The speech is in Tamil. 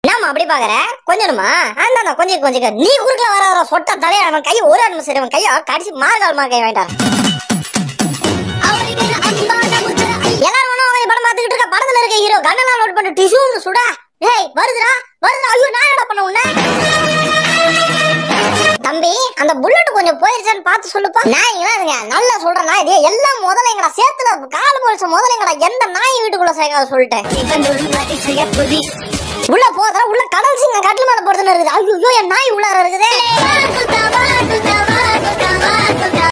என்னம்மா அப்படி பாக்குற கொஞ்சணுமா அந்த கொஞ்சம் கொஞ்சம் நீ குறுக்கல வர வர சொட்ட தலைய அவன் கையை ஒரு நிமிஷம் சரி அவன் கையை கடிச்சு மார்கால் மார்க்கை வாங்கிட்டான் எல்லாரும் ஒண்ணும் உட்கார்ந்து படம் பார்த்துக்கிட்டு இருக்க படத்துல இருக்க ஹீரோ கண்ணெல்லாம் லோட் பண்ணி டிஷ்யூன்னு சுடா ஏய் வருதுடா வருதுடா ஐயோ நான் என்ன பண்ண உன்ன தம்பி அந்த புல்லட் கொஞ்சம் போயிருச்சான்னு பார்த்து சொல்லுப்பா நாய்ங்களா இருங்க நல்லா சொல்றேன் நான் இதே எல்லாம் முதலைங்கடா சேத்துல கால் போலிச்ச முதலைங்கடா எந்த நாய் வீட்டுக்குள்ள சேர்க்காத சொல்லிட்டேன் உள்ள போதா உள்ள கடல் சிங்க கட்டில் மேல போறதுன்னு இருக்குது ஐயோ என் நாய் உள்ளார இருக்குதே